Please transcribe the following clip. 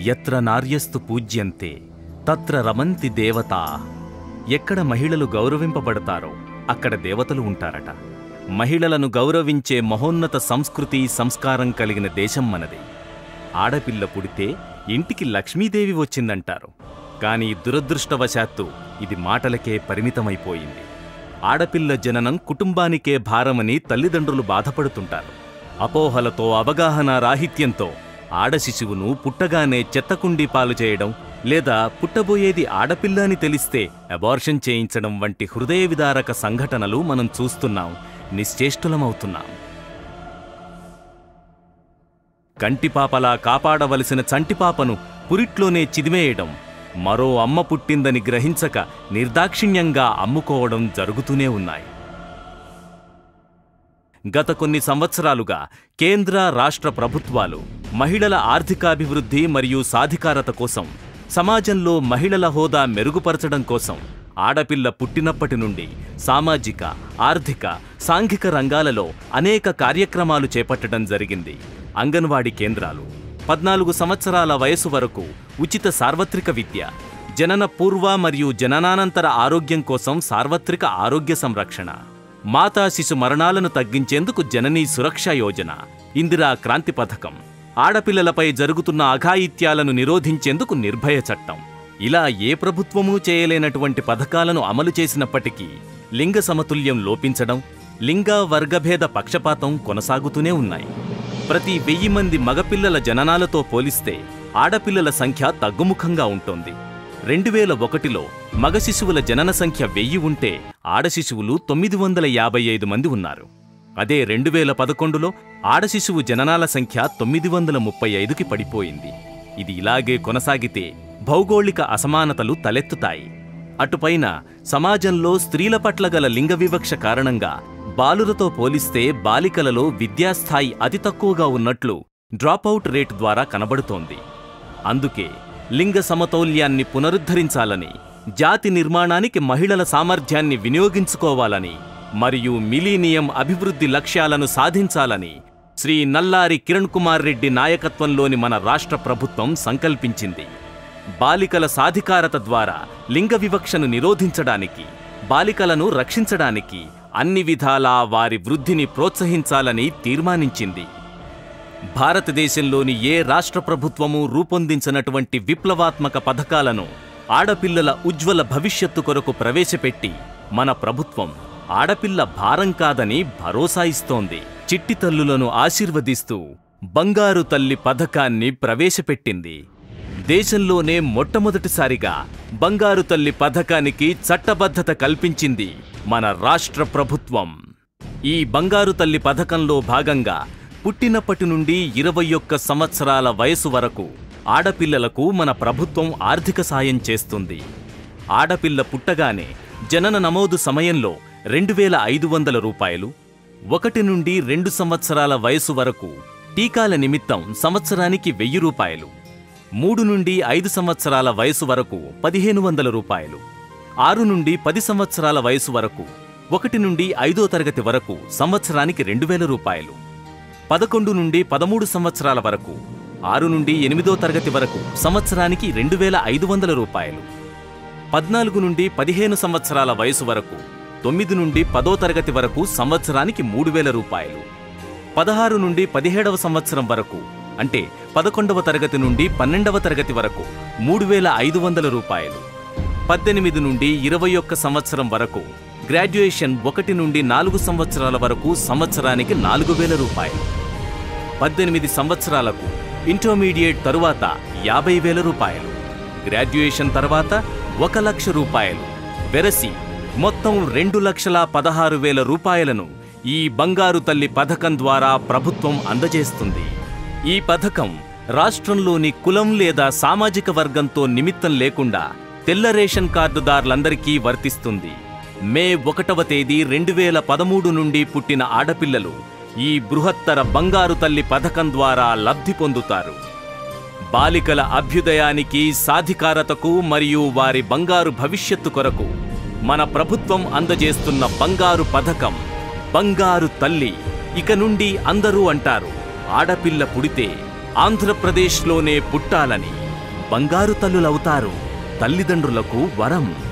ఎత్ర నార్యస్తు పూజ్యంతే తత్ర రమంతి దేవతా ఎక్కడ మహిళలు గౌరవింపబడతారో అక్కడ దేవతలు ఉంటారట మహిళలను గౌరవించే మహోన్నత సంస్కృతి సంస్కారం కలిగిన దేశం మనది ఆడపిల్ల పుడితే ఇంటికి లక్ష్మీదేవి వచ్చిందంటారు కానీ దురదృష్టవశాత్తు ఇది మాటలకే పరిమితమైపోయింది ఆడపిల్ల జననం కుటుంబానికే భారమని తల్లిదండ్రులు బాధపడుతుంటారు అపోహలతో అవగాహన రాహిత్యంతో ఆడ శిశువును పుట్టగానే చెత్తకుండీ పాలు చేయడం లేదా పుట్టబోయేది ఆడపిల్ల అని తెలిస్తే అబార్షన్ చేయించడం వంటి హృదయ విదారక సంఘటనలు మనం చూస్తున్నాం నిశ్చేష్టులమవుతున్నాం కంటిపాపలా కాపాడవలసిన చంటిపాపను పురిట్లోనే చిదిమేయడం మరో అమ్మ పుట్టిందని గ్రహించక నిర్దాక్షిణ్యంగా అమ్ముకోవడం జరుగుతూనే ఉన్నాయి గత కొన్ని సంవత్సరాలుగా కేంద్ర రాష్ట్ర ప్రభుత్వాలు మహిళల ఆర్థికాభివృద్ధి మరియు సాధికారత కోసం సమాజంలో మహిళల హోదా మెరుగుపరచడం కోసం ఆడపిల్ల పుట్టినప్పటి నుండి సామాజిక ఆర్థిక సాంఘిక రంగాలలో అనేక కార్యక్రమాలు చేపట్టడం జరిగింది అంగన్వాడీ కేంద్రాలు పద్నాలుగు సంవత్సరాల వయసు వరకు ఉచిత సార్వత్రిక విద్య జనన పూర్వ మరియు జననానంతర ఆరోగ్యం కోసం సార్వత్రిక ఆరోగ్య సంరక్షణ మాతా శిశు మరణాలను తగ్గించేందుకు జననీ సురక్ష యోజన ఇందిరా క్రాంతి పథకం ఆడపిల్లలపై జరుగుతున్న అఘాయిత్యాలను నిరోధించేందుకు నిర్భయ చట్టం ఇలా ఏ ప్రభుత్వమూ చేయలేనటువంటి పథకాలను అమలు చేసినప్పటికీ లింగ సమతుల్యం లోపించడం లింగ వర్గభేద పక్షపాతం కొనసాగుతూనే ఉన్నాయి ప్రతి వెయ్యి మంది మగపిల్లల జననాలతో పోలిస్తే ఆడపిల్లల సంఖ్య తగ్గుముఖంగా ఉంటోంది రెండు వేల ఒకటిలో మగ శిశువుల జనన సంఖ్య వెయ్యి ఉంటే ఆడ శిశువులు తొమ్మిది వందల యాభై ఐదు మంది ఉన్నారు అదే రెండు వేల పదకొండులో ఆడ శిశువు జననాల సంఖ్య తొమ్మిది వందల ముప్పై ఐదుకి పడిపోయింది ఇది ఇలాగే కొనసాగితే భౌగోళిక అసమానతలు తలెత్తుతాయి అటుపైన సమాజంలో స్త్రీల పట్ల గల లింగ వివక్ష కారణంగా బాలులతో పోలిస్తే బాలికలలో విద్యాస్థాయి అతి తక్కువగా ఉన్నట్లు డ్రాపౌట్ రేట్ ద్వారా కనబడుతోంది అందుకే లింగ సమతౌల్యాన్ని పునరుద్ధరించాలని జాతి నిర్మాణానికి మహిళల సామర్థ్యాన్ని వినియోగించుకోవాలని మరియు మిలీనియం అభివృద్ధి లక్ష్యాలను సాధించాలని శ్రీ నల్లారి కిరణ్ కుమార్ రెడ్డి నాయకత్వంలోని మన రాష్ట్ర ప్రభుత్వం సంకల్పించింది బాలికల సాధికారత ద్వారా లింగ వివక్షను నిరోధించడానికి బాలికలను రక్షించడానికి అన్ని విధాలా వారి వృద్ధిని ప్రోత్సహించాలని తీర్మానించింది భారతదేశంలోని ఏ రాష్ట్ర ప్రభుత్వము రూపొందించినటువంటి విప్లవాత్మక పథకాలను ఆడపిల్లల ఉజ్వల భవిష్యత్తు కొరకు ప్రవేశపెట్టి మన ప్రభుత్వం ఆడపిల్ల భారం కాదని భరోసా ఇస్తోంది చిట్టి తల్లులను ఆశీర్వదిస్తూ బంగారు తల్లి పథకాన్ని ప్రవేశపెట్టింది దేశంలోనే మొట్టమొదటిసారిగా బంగారు తల్లి పథకానికి చట్టబద్ధత కల్పించింది మన రాష్ట్ర ప్రభుత్వం ఈ బంగారు తల్లి పథకంలో భాగంగా పుట్టినప్పటి నుండి ఇరవై ఒక్క సంవత్సరాల వయసు వరకు ఆడపిల్లలకు మన ప్రభుత్వం ఆర్థిక సాయం చేస్తుంది ఆడపిల్ల పుట్టగానే జనన నమోదు సమయంలో రెండు వేల ఐదు వందల రూపాయలు ఒకటి నుండి రెండు సంవత్సరాల వయసు వరకు టీకాల నిమిత్తం సంవత్సరానికి వెయ్యి రూపాయలు మూడు నుండి ఐదు సంవత్సరాల వయసు వరకు పదిహేను వందల రూపాయలు ఆరు నుండి పది సంవత్సరాల వయసు వరకు ఒకటి నుండి ఐదో తరగతి వరకు సంవత్సరానికి రెండు వేల రూపాయలు పదకొండు నుండి పదమూడు సంవత్సరాల వరకు ఆరు నుండి ఎనిమిదో తరగతి వరకు సంవత్సరానికి రెండు వేల ఐదు వందల రూపాయలు పద్నాలుగు నుండి పదిహేను సంవత్సరాల వయసు వరకు తొమ్మిది నుండి పదో తరగతి వరకు సంవత్సరానికి మూడు వేల రూపాయలు పదహారు నుండి పదిహేడవ సంవత్సరం వరకు అంటే పదకొండవ తరగతి నుండి పన్నెండవ తరగతి వరకు మూడు వేల ఐదు వందల రూపాయలు పద్దెనిమిది నుండి ఇరవై ఒక్క సంవత్సరం వరకు గ్రాడ్యుయేషన్ ఒకటి నుండి నాలుగు సంవత్సరాల వరకు సంవత్సరానికి నాలుగు వేల రూపాయలు పద్దెనిమిది సంవత్సరాలకు ఇంటర్మీడియట్ తరువాత యాభై వేల రూపాయలు గ్రాడ్యుయేషన్ తర్వాత ఒక లక్ష రూపాయలు వెరసి మొత్తం రెండు లక్షల పదహారు వేల రూపాయలను ఈ బంగారు తల్లి పథకం ద్వారా ప్రభుత్వం అందజేస్తుంది ఈ పథకం రాష్ట్రంలోని కులం లేదా సామాజిక వర్గంతో నిమిత్తం లేకుండా తెల్ల రేషన్ కార్డుదారులందరికీ వర్తిస్తుంది మే ఒకటవ తేదీ రెండు వేల పదమూడు నుండి పుట్టిన ఆడపిల్లలు ఈ బృహత్తర బంగారు తల్లి పథకం ద్వారా లబ్ధి పొందుతారు బాలికల అభ్యుదయానికి సాధికారతకు మరియు వారి బంగారు భవిష్యత్తు కొరకు మన ప్రభుత్వం అందజేస్తున్న బంగారు పథకం బంగారు తల్లి ఇక నుండి అందరూ అంటారు ఆడపిల్ల పుడితే ఆంధ్రప్రదేశ్లోనే పుట్టాలని బంగారు తల్లులవుతారు తల్లిదండ్రులకు వరం